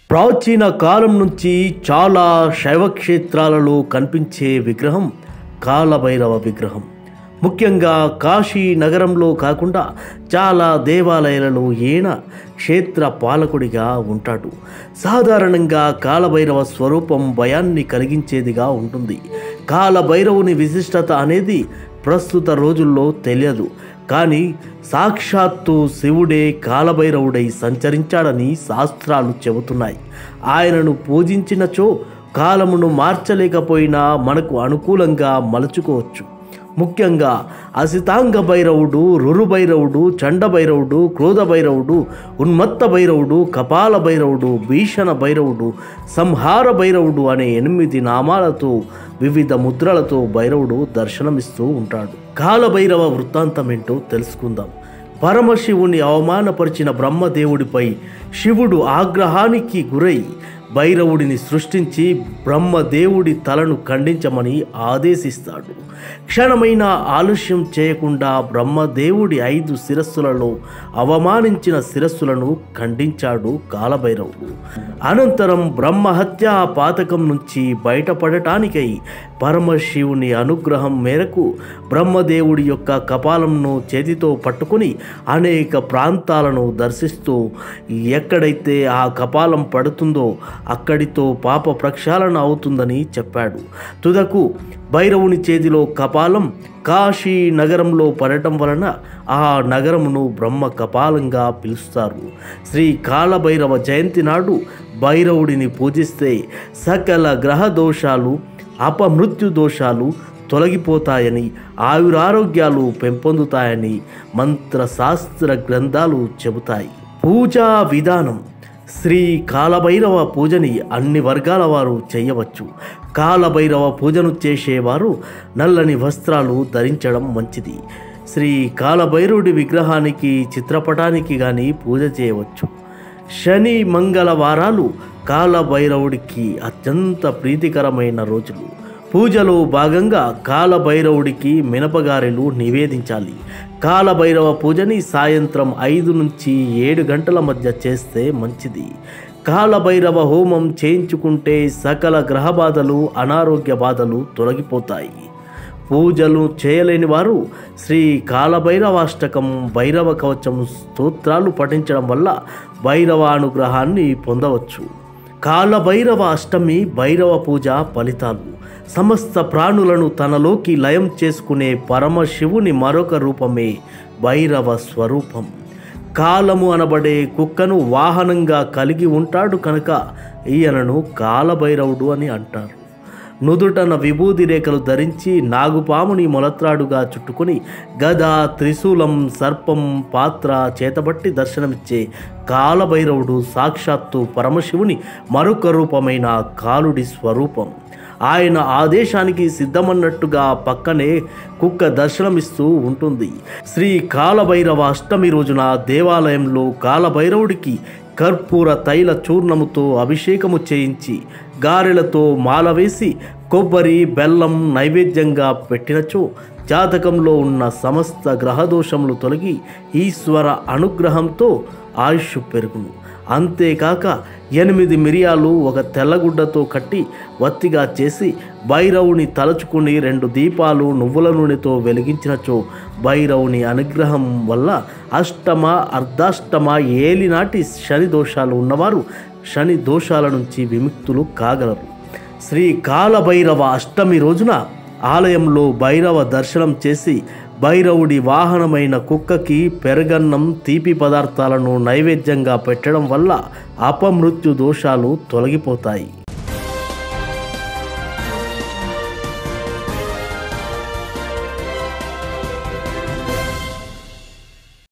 ప్రాచీన కాలం నుంచి చాలా శైవ క్షేత్రాలలో కనిపించే విగ్రహం కాలభైరవ విగ్రహం ముఖ్యంగా కాశీ నగరంలో కాకుండా చాలా దేవాలయాలలో ఈయన క్షేత్ర పాలకుడిగా ఉంటాడు సాధారణంగా కాలభైరవ స్వరూపం భయాన్ని కలిగించేదిగా ఉంటుంది కాలభైరవుని విశిష్టత అనేది ప్రస్తుత రోజుల్లో తెలియదు కానీ సాక్షాత్తు శివుడే కాలభైరవుడై సంచరించాడని శాస్త్రాలు చెబుతున్నాయి ఆయనను పూజించినచో కాలమును మార్చలేకపోయినా మనకు అనుకూలంగా మలుచుకోవచ్చు ముఖ్యంగా అసితాంగ భైరవుడు రురు భైరవుడు చండ భైరవుడు క్రోధ భైరవుడు ఉన్మత్త భైరవుడు కపాల భైరవుడు భీషణ భైరవుడు సంహార భైరవుడు అనే ఎనిమిది నామాలతో వివిధ ముద్రలతో భైరవుడు దర్శనమిస్తూ ఉంటాడు కాలభైరవ వృత్తాంతం ఏంటో తెలుసుకుందాం పరమశివుని అవమానపరిచిన బ్రహ్మదేవుడిపై శివుడు ఆగ్రహానికి గురై భైరవుడిని సృష్టించి బ్రహ్మదేవుడి తలను ఖండించమని ఆదేశిస్తాడు క్షణమైన ఆలస్యం చేయకుండా బ్రహ్మదేవుడి ఐదు శిరస్సులలో అవమానించిన శిరస్సులను ఖండించాడు కాలభైరవుడు అనంతరం బ్రహ్మహత్య పాతకం నుంచి బయటపడటానికై పరమశివుని అనుగ్రహం మేరకు బ్రహ్మదేవుడి యొక్క కపాలంను చేతితో పట్టుకుని అనేక ప్రాంతాలను దర్శిస్తూ ఎక్కడైతే ఆ కపాలం పడుతుందో అక్కడితో పాప ప్రక్షాళన అవుతుందని చెప్పాడు తుదకు భైరవుని చేతిలో కపాలం కాశీ నగరంలో పడటం వలన ఆ నగరమును బ్రహ్మ కపాలంగా పిలుస్తారు శ్రీ కాలభైరవ జయంతి నాడు భైరవుడిని పూజిస్తే సకల గ్రహ దోషాలు అపమృత్యు దోషాలు తొలగిపోతాయని ఆయురారోగ్యాలు పెంపొందుతాయని మంత్రశాస్త్ర గ్రంథాలు చెబుతాయి పూజా విధానం శ్రీ కాలభైరవ పూజని అన్ని వర్గాల వారు చేయవచ్చు కాలభైరవ పూజను చేసేవారు నల్లని వస్త్రాలు ధరించడం మంచిది శ్రీ కాలభైరవుడి విగ్రహానికి చిత్రపటానికి కానీ పూజ చేయవచ్చు శని మంగళవారాలు కాలభైరవుడికి అత్యంత ప్రీతికరమైన రోజులు పూజలో భాగంగా కాలభైరవుడికి మినపగారెలు నివేదించాలి కాలభైరవ పూజని సాయంత్రం ఐదు నుంచి ఏడు గంటల మధ్య చేస్తే మంచిది కాలభైరవ హోమం చేయించుకుంటే సకల గ్రహ బాధలు అనారోగ్య బాధలు తొలగిపోతాయి పూజలు చేయలేని వారు శ్రీ కాలభైరవాష్టకం భైరవ కవచం స్తోత్రాలు పఠించడం వల్ల భైరవ అనుగ్రహాన్ని పొందవచ్చు కాలభైరవ అష్టమి భైరవ పూజ ఫలితాలు సమస్త ప్రాణులను తనలోకి లయం చేసుకునే పరమశివుని మరొక రూపమే భైరవ స్వరూపం కాలము అనబడే కుక్కను వాహనంగా కలిగి ఉంటాడు కనుక ఈయనను కాలభైరవుడు అని అంటారు నుదుటన విభూది రేఖలు ధరించి నాగుపాముని మొలత్రాడుగా చుట్టుకుని గద త్రిశూలం సర్పం పాత్ర చేతబట్టి దర్శనమిచ్చే కాలభైరవుడు సాక్షాత్తు పరమశివుని మరొక రూపమైన కాలుడి స్వరూపం ఆయన ఆదేశానికి సిద్ధమన్నట్టుగా పక్కనే కుక్క దర్శనమిస్తూ ఉంటుంది శ్రీ కాలభైరవ అష్టమి రోజున దేవాలయంలో కాలభైరవుడికి కర్పూర తైల చూర్ణముతో అభిషేకము చేయించి గారెలతో మాల వేసి కొబ్బరి బెల్లం నైవేద్యంగా పెట్టినచో జాతకంలో ఉన్న సమస్త గ్రహదోషములు తొలగి ఈశ్వర అనుగ్రహంతో ఆయుష్ పెరుగును అంతేకాక ఎనిమిది మిరియాలు ఒక తెల్లగుడ్డతో కట్టి వత్తిగా చేసి భైరవుని తలచుకుని రెండు దీపాలు నువ్వుల నూనెతో వెలిగించినచో భైరవుని అనుగ్రహం వల్ల అష్టమ అర్ధాష్టమ ఏలినాటి శని దోషాలు ఉన్నవారు శని దోషాల నుంచి విముక్తులు కాగలరు శ్రీ కాలభైరవ అష్టమి రోజున ఆలయంలో భైరవ దర్శనం చేసి భైరవుడి వాహనమైన కుక్కకి పెరగన్నం తీపి పదార్థాలను నైవేద్యంగా పెట్టడం వల్ల అపమృత్యు దోషాలు తొలగిపోతాయి